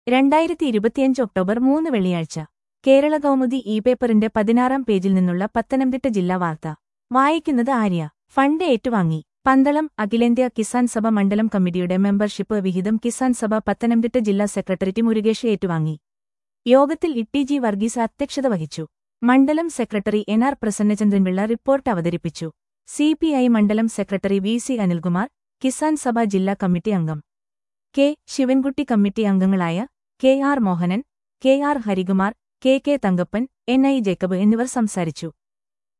രണ്ടായിരത്തി ഇരുപത്തിയഞ്ച് ഒക്ടോബർ മൂന്ന് വെള്ളിയാഴ്ച കേരള കൗമുദി ഇ പേപ്പറിന്റെ പതിനാറാം പേജിൽ നിന്നുള്ള പത്തനംതിട്ട ജില്ലാ വാർത്ത വായിക്കുന്നത് ആര്യ ഫണ്ട് ഏറ്റുവാങ്ങി പന്തളം അഖിലേന്ത്യാ കിസാൻ സഭ മണ്ഡലം കമ്മിറ്റിയുടെ മെമ്പർഷിപ്പ് വിഹിതം കിസാൻ സഭ പത്തനംതിട്ട ജില്ലാ സെക്രട്ടറി മുരുകേഷ് ഏറ്റുവാങ്ങി യോഗത്തിൽ ഇട്ടി ജി വർഗീസ് അധ്യക്ഷത വഹിച്ചു മണ്ഡലം secretary N R Prasannachandranpillai report അവതരിപ്പിച്ചു സിപിഐ മണ്ഡലം secretary V C Anilkumar Kisan Sabha ജില്ലാ കമ്മിറ്റി അംഗം കെ ശിവൻകുട്ടി കമ്മിറ്റി അംഗങ്ങളായ K R Mohanan K R Harikumar K K Thankappan N I Jacob എന്നിവർ സംസാരിച്ചു